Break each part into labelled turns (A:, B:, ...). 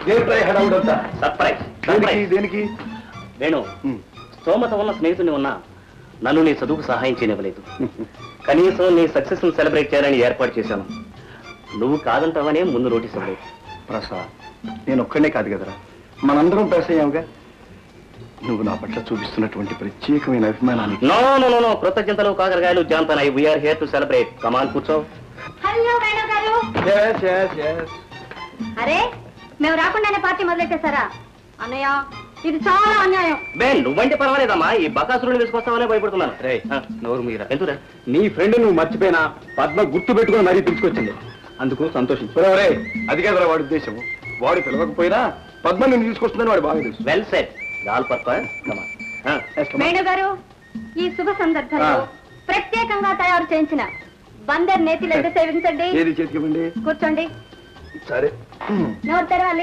A: ఏమిట్రా ఈ హడావుడంతా
B: సర్ప్రైజ్
A: దేనికి దేనికి
B: నేను
A: ఉమ్.
B: స్తోమత ఉన్న స్నేహితుని ఉన్నా నన్ను నీ చదువుకు సహాయం చేయనివ్వలేదు కనీసం నీ సక్సెస్ సెలబ్రేట్ చేయాలని ఏర్పాటు చేశాను నువ్వు కాదంటావనే ముందు నోటీస్ ఇవ్వలేదు
A: ప్రసాద్ నేను ఒక్కడే కాదు కదరా మనందరం పేస్ అయ్యాముగా నువ్వు నా పట్ల చూపిస్తున్నటువంటి ప్రత్యేకమైన అభిమానానికి
B: నో నో నో నో కృతజ్ఞతలు కాకరకాయలు జాంతన్ I we are here to celebrate come on కూర్చో
C: హలో వేణు గారు
A: Yes, yes, yes.
C: అరే మేము రాకుండానే పార్టీ మొదలెట్టేశారా అన్నయ్య ఇది చాలా అన్యాయం
B: బే నువ్వంటే పర్వాలేదమ్మా ఈ బకాసురుని తీసుకొస్తామనే భయపడుతున్నాను
A: రేయ్,
B: ఆ,
A: నోరు మీరా
B: ఎందుకురా
A: నీ ఫ్రెండ్ నువ్వు మర్చిపోయినా పద్మ గుర్తు పెట్టుకుని మరీ పిలుచుకొచ్చింది అందుకు సంతోషించు రే అది కదరా వాడి ఉద్దేశం వాడు పిలవకపోయినా పద్మ నిన్ను తీసుకొస్తుందని వాడు బాగా తెలుసు
B: well set all purpose come on
A: Yes, come on.
C: Venu గారు ఈ శుభ సందర్భంలో
A: ఆ.
C: ప్రత్యేకంగా తయారు చేయించిన బందర్ నేతి లడ్డు సేవించండి
A: ఏది చేతికివ్వండి
C: కూర్చోండి
A: సరే
C: నోరు తెరవాలి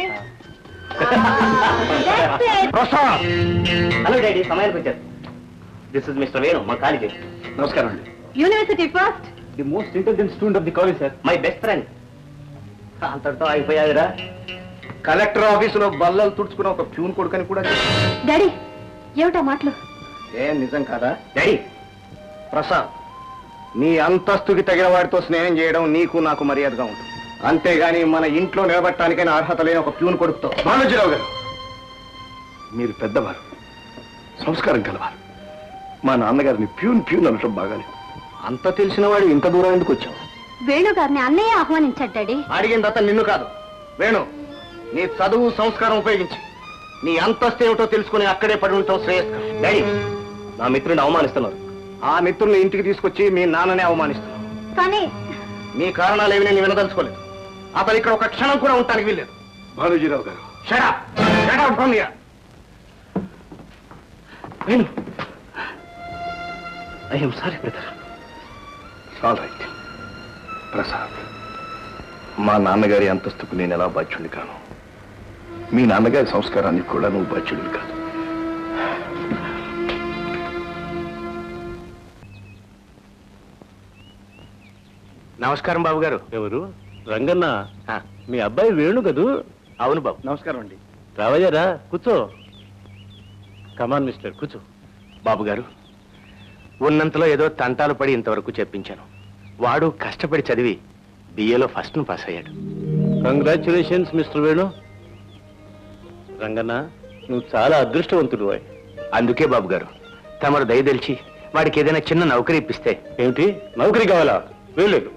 C: That's it.
A: Prasad
B: hello daddy సమయానికి వచ్చారు దిస్ ఇస్ మిస్టర్ వేణు మా కాలేజీ
A: నమస్కారం అండి
C: university first
A: the most intelligent student of the college sir
B: my best friend అంతటితో అయిపోయాదిరా
A: కలెక్టర్ ఆఫీసులో బల్లలు తుడుచుకున్న ఒక ప్యూన్ కొడుకని కూడా చెప్పారు.
C: డాడీ ఏమిటా మాటలు
A: ఏం నిజం కాదా
B: డాడీ
A: ప్రసాద్ నీ అంతస్తుకి తగిన వాడితో స్నేహం చేయడం నీకు నాకు మర్యాదగా ఉంటుంది అంతేగాని మన ఇంట్లో నిలబట్టడానికైనా అర్హత లేని ఒక ప్యూన్ కొడుకుతో బాలాజీరావు గారు మీరు పెద్దవారు సంస్కారం కలవారు మా నాన్నగారిని ప్యూన్ ప్యూన్ అనటం బాగానే అంత తెలిసిన వాడు ఇంత దూరం ఎందుకు వచ్చావు
C: వేణు గారిని అన్నయ్య ఆహ్వానించాడు డాడీ
A: అడిగింది అతను నిన్ను కాదు వేణు నీ చదువు సంస్కారం ఉపయోగించి నీ అంతస్తు ఏమిటో తెలుసుకుని అక్కడే పడి ఉంటాం శ్రేయస్కరం
B: డాడీ నా మిత్రుడిని అవమానిస్తున్నారు
A: ఆ మిత్రుల్ని ఇంటికి తీసుకొచ్చి మీ నాన్ననే అవమానిస్తున్నావు
C: కానీ
A: మీ కారణాలు ఏమి నేను వినదలుచుకోలేదు అతను ఇక్కడ ఒక క్షణం కూడా ఉండటానికి వీల్లేదు బాలజీరావు గారు షడా షడా భూమియా
B: Venu I'm sorry brother
A: all right Prasad మా నాన్నగారి అంతస్తుకు నేను ఎలా బాధ్యుడిని కాను మీ నాన్నగారి సంస్కారానికి కూడా నువ్వు బాధ్యుడివి కాదు నమస్కారం బాబు గారు
B: ఎవరు రంగన్న మీ అబ్బాయి వేణు కదూ
A: అవును బాబు నమస్కారం అండి
B: రావయ్యారా కూర్చో కమాన్ మిస్టర్ కూర్చో
D: బాబు గారు ఉన్నంతలో ఏదో తంటాలు పడి ఇంతవరకు చెప్పించాను వాడు కష్టపడి చదివి బిఏలో ఫస్ట్ పాస్ అయ్యాడు
B: కంగ్రాచులేషన్స్ మిస్టర్ వేణు రంగన్న నువ్వు చాలా అదృష్టవంతుడు ఓయ్.
D: అందుకే బాబు గారు తమరు దయదలిచి వాడికి ఏదైనా చిన్న నౌకరీ ఇప్పిస్తే
B: ఏమిటి నౌకరీ కావాలా వేయలేదు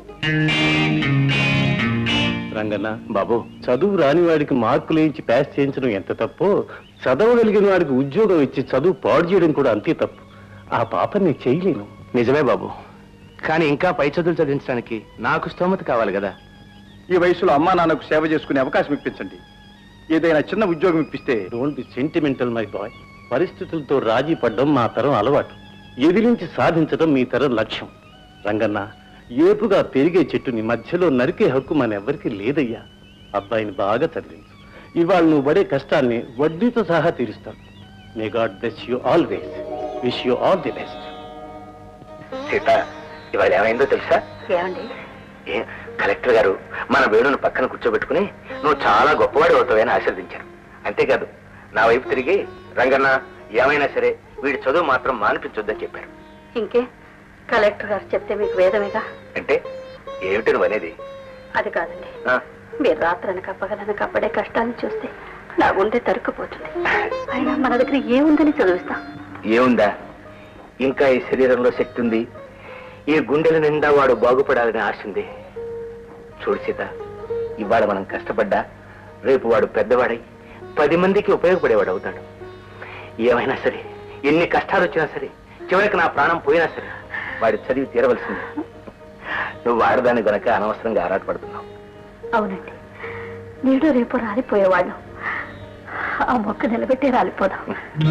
B: రంగన్న
D: బాబు
B: చదువు రాని వాడికి మార్కులు ఇచ్చి పాస్ చేయించడం ఎంత తప్పో చదవగలిగిన వాడికి ఉద్యోగం ఇచ్చి చదువు పాడు చేయడం కూడా అంతే తప్పు ఆ పాప నేను చేయలేను
D: నిజమే బాబు కానీ ఇంకా పై చదువులు చదివించడానికి నాకు స్తోమత కావాలి కదా
A: ఈ వయసులో అమ్మా నాన్నకు సేవ చేసుకునే అవకాశం ఇప్పించండి ఏదైనా చిన్న ఉద్యోగం ఇప్పిస్తే
B: don't be sentimental my boy పరిస్థితులతో రాజీ పడ్డం మా తరం అలవాటు ఎదిరించి సాధించడం మీ తరం లక్ష్యం రంగన్న ఏపుగా పెరిగే చెట్టుని మధ్యలో నరికే హక్కు మన ఎవరికి లేదయ్యా అబ్బాయిని బాగా చదివించు ఇవాళ నువ్వు పడే కష్టాన్ని వడ్డీతో సహా తీరుస్తాను may God bless you always wish you all the best
D: Sita ఇవాళ ఏమైందో తెలుసా
C: ఏమండి
D: ఏ కలెక్టర్ గారు మన వేణును పక్కన కూర్చోబెట్టుకుని నువ్వు చాలా గొప్పవాడు అవుతావని ఆశీర్వదించారు అంతేకాదు నా వైపు తిరిగి రంగన్న ఏమైనా సరే వీడి చదువు మాత్రం మానిపించొద్దని చెప్పారు
C: ఇంకే కలెక్టర్ గారు చెప్తే మీకు వేదమేగా
D: అంటే ఏమిటి నువ్వు అనేది
C: అది కాదండి
D: ఆ,
C: మీరు రాత్రనక పగలనక పడే కష్టాన్ని చూస్తే నా గుండె తరుక్కుపోతుంది అయినా మన దగ్గర ఏముందని చదివిస్తాం
D: ఏముందా ఇంకా ఈ శరీరంలో శక్తి ఉంది ఈ గుండెల నిండా వాడు బాగుపడాలని ఆశ ఉంది చూడు సీత ఇవాళ మనం కష్టపడ్డా రేపు వాడు పెద్దవాడై పది మందికి ఉపయోగపడేవాడు అవుతాడు ఏమైనా సరే ఎన్ని కష్టాలు వచ్చినా సరే చివరికి నా ప్రాణం పోయినా సరే వాడి చదివి తీరవలసింది నువ్వు ఆడదాని గనక అనవసరంగా ఆరాటపడుతున్నావు
C: అవునండి నేడు రేపు రాలిపోయేవాళ్ళం ఆ మొక్క నిలబెట్టి రాలిపోదాం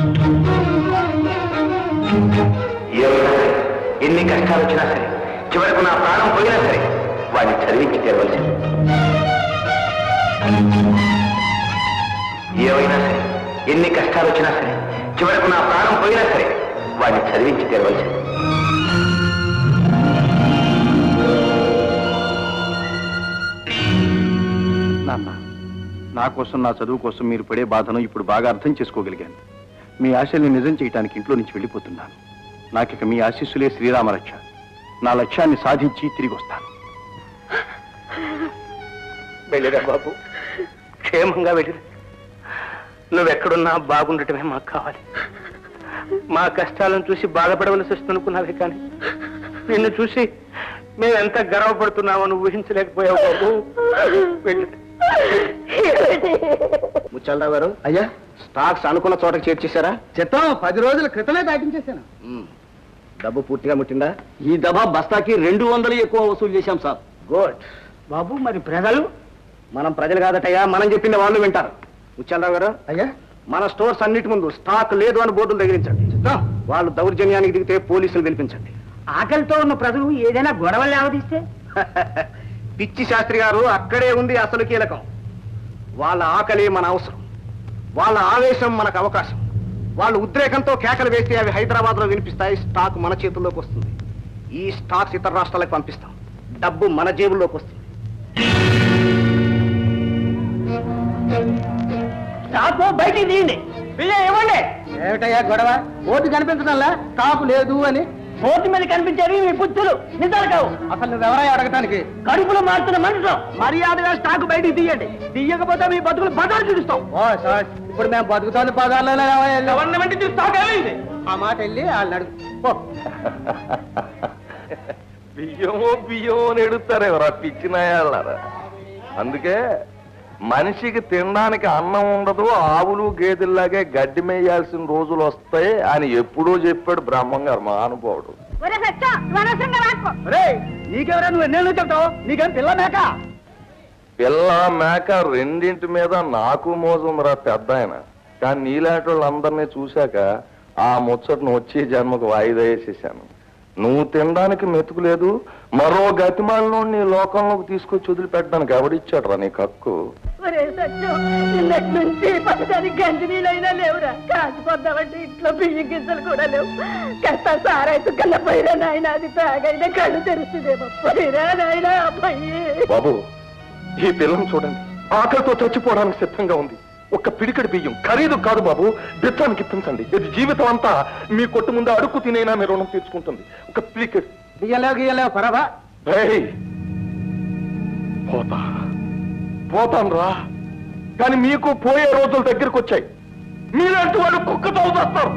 D: ఏమైనా సరే, ఎన్ని కష్టాలు వచ్చినా సరే చివరకు నా ప్రాణం పోయినా సరే వాడిని చదివించి తీరవలసింది ఏమైనా సరే ఎన్ని కష్టాలు వచ్చినా సరే చివరకు నా ప్రాణం పోయినా సరే వాడిని చదివించి తీరవలసింది
A: నాన్న నా కోసం నా చదువు కోసం మీరు పడే బాధను ఇప్పుడు బాగా అర్థం చేసుకోగలిగాను మీ ఆశల్ని నిజం చేయడానికి ఇంట్లో నుంచి వెళ్ళిపోతున్నాను నాకిక మీ ఆశీస్సులే శ్రీరామరక్ష నా లక్ష్యాన్ని సాధించి తిరిగి వస్తాను
D: వెళ్ళిరా బాబు క్షేమంగా వెళ్ళిరా నువ్వెక్కడున్నా బాగుండటమే మాకు కావాలి మా కష్టాలను చూసి బాధపడవలసి వస్తుందనుకున్నావే కానీ నిన్ను చూసి మేము ఎంత గర్వపడుతున్నామో నువ్వు ఊహించలేకపోయావు బాబు వెళ్ళు
A: ముచ్చాలరావు గారు అయ్యా స్టాక్స్ అనుకున్న చోటకి చేర్చేశారా
E: చిత్తం పది రోజుల క్రితమే దాటించేశాను
A: డబ్బు పూర్తిగా ముట్టిందా ఈ దబా బస్తాకి రెండు వందలు ఎక్కువ వసూలు చేశాం సార్ గుడ్
E: బాబు మరి ప్రజలు
A: మనం ప్రజలు కాదటయ్యా మనం చెప్పింది వాళ్ళు వింటారు ముత్యాలరావు గారు
E: అయ్యా
A: మన స్టోర్స్ అన్నిటి ముందు స్టాక్ లేదు అని బోర్డులు తగిలించండి
E: చిత్తం
A: వాళ్ళు దౌర్జన్యానికి దిగితే పోలీసులు పిలిపించండి
E: ఆకలితో ఉన్న ప్రజలు ఏదైనా గొడవలు లేవదీస్తే
A: పిచ్చి శాస్త్రి గారు అక్కడే ఉంది అసలు కీలకం వాళ్ళ ఆకలి మన అవసరం వాళ్ళ ఆవేశం మనకు అవకాశం వాళ్ళు ఉద్రేకంతో కేకలు వేస్తే అవి హైదరాబాద్ లో వినిపిస్తాయి స్టాక్ మన చేతుల్లోకి వస్తుంది ఈ స్టాక్స్ ఇతర రాష్ట్రాలకు పంపిస్తాం డబ్బు మన జేబుల్లోకి వస్తుంది
E: స్టాప్ బయటికి తీయండి బియ్యం ఇవ్వండి ఏమిటయ్యా గొడవ ఓటు కనిపించడంలా స్టాప్ లేదు అని ఓటు మీద కనిపించేవి మీ పుత్తులు నిజాలు కావు అసలు నువ్వెవరై అడగటానికి కడుపులో మారుతున్న మనుషులు మర్యాదగా స్టాక్ బయటికి తీయండి తీయకపోతే మీ బతుకులు బజారు చూపిస్తాం ఇప్పుడు మేము బతుకుతోంది బజార్లోనే గవర్నమెంట్ స్టాక్ వెళ్ళింది ఆ మాట వెళ్ళి వాళ్ళని అడుగు పో.
F: బియ్యమో బియ్యమో అని ఎడుతారేవరా పిచ్చినాయాళ్ళారా అందుకే మనిషికి తినడానికి అన్నం ఉండదు ఆవులు గేదెల్లాగే గడ్డి మేయాల్సిన రోజులు వస్తాయి అని ఎప్పుడో చెప్పాడు బ్రహ్మంగారు మహానుభావుడు
E: రేయ్, నీకెవరా నువ్వు ఎన్నెళ్ళు చెప్తావు నీకేం పిల్ల మేక
F: పిల్ల మేక రెండింటి మీద నాకు మోజుందిరా పెద్ద ఆయన కానీ నీలాంటి వాళ్ళందరినీ చూశాక ఆ ముచ్చటను వచ్చే జన్మకు వాయిదా వేసేసాను నువ్వు తినడానికి మెతుకు లేదు మరో గతిమాలను నీ లోకంలోకి తీసుకొచ్చి వదిలిపెట్టడానికి ఎవడిచ్చాడు రా నీకు హక్కు
C: ఒరే సత్యం నిన్నటి నుంచి పక్కదానికి గంజి నీళ్ళైనా లేవురా కాచిపోద్దామంటే ఇంట్లో బియ్యం గింజలు కూడా లేవు కాస్త సారైతు కల్లా పోయిరా నాయన అది తాగైనా కళ్ళు తెరుస్తుందేమో పోయిరా నాయన పోయి
F: బాబు ఈ పిల్లని చూడండి ఆకలితో చచ్చిపోవడానికి సిద్ధంగా ఉంది ఒక్క పిడికడి బియ్యం ఖరీదు కాదు బాబు బిత్తానికి ఇప్పించండి ఇది జీవితం అంతా మీ కొట్టు ముందు అడుక్కు తినైనా మీ రుణం తీర్చుకుంటుంది ఒక పిడికడి
E: బియ్యలేవు గియ్యలేవు పరవా
F: రేయ్! పోతా పోతాను రా కానీ మీకు పోయే రోజులు దగ్గరికి వచ్చాయి మీలాంటి వాళ్ళు కుక్కతో వస్తారు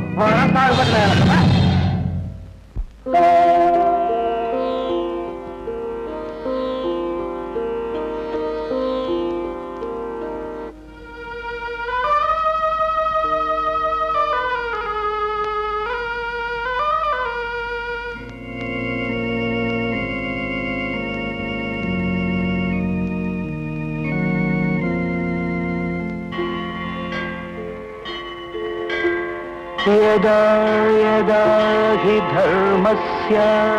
D: यदा यदा हि धर्मस्य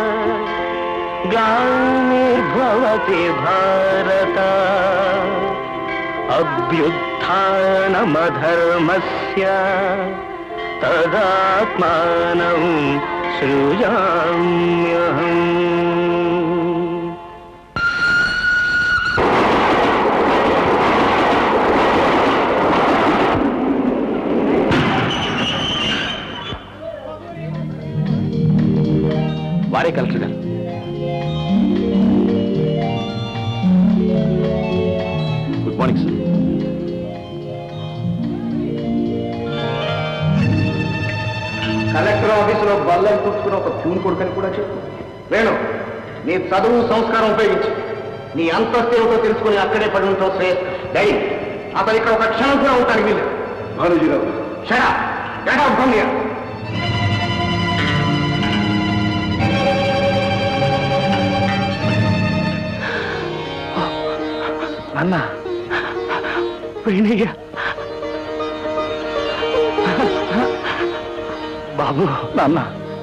D: ग्लानिर्भवति भारत अभ्युत्थानमधर्मस्य तदात्मानं सृजाम्यहम्
A: వారే కలెక్టర్ గారు గుడ్ మార్నింగ్ సార్ కలెక్టర్ ఆఫీసులో బల్లం కూర్చుకుని ఒక ప్యూన్ కొడుకని కూడా చెప్పు వేణు నీ చదువు సంస్కారం ఉపయోగించి నీ అంతస్తు ఏమిటో తెలుసుకుని అక్కడే పడి ఉంటావు శ్రేయస్ డై అతను ఇక్కడ ఒక క్షణం కూడా ఉంటానికి వీళ్ళు మానుజీరావు షడా గెట్ అవుట్ ఫ్రమ్ హియర్
D: నాన్న పోయినయ్యా బాబు నాన్న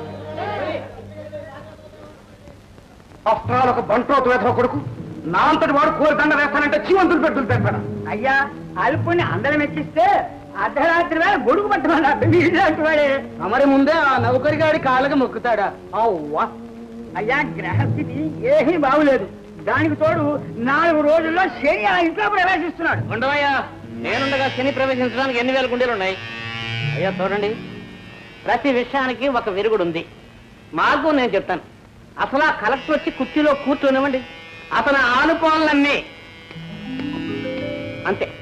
A: ఆఫ్టర్ ఆల్ ఒక బంట్రోతు వేధవ కొడుకు నా అంతటి వాడు కోరి దండ వేస్తానంటే జీవంతులు పెట్టులు తెంపాడు
E: అయ్యా అల్పుని అందరం మెచ్చిస్తే అర్ధరాత్రి వేళ గొడుగు పట్టమన్నాడు వీళ్ళంటి వాడే మరి ముందే ఆ నౌకరిగాడి కాళ్ళకి మొక్కుతాడా అవ్వా అయ్యా గ్రహస్థితి ఏమీ బాగులేదు దానికి తోడు నాలుగు రోజుల్లో శని ఆ ఇంట్లో ప్రవేశిస్తున్నాడు
G: ఉండవయ్యా నేనుండగా శని ప్రవేశించడానికి ఎన్ని వేల గుండెలు ఉన్నాయి అయ్యా చూడండి ప్రతి విషయానికి ఒక విరుగుడు ఉంది మాకు నేను చెప్తాను అసలు ఆ కలెక్టర్ వచ్చి కుర్చీలో కూర్చోనివ్వండి అతను ఆనుకోవాలన్నీ అంతే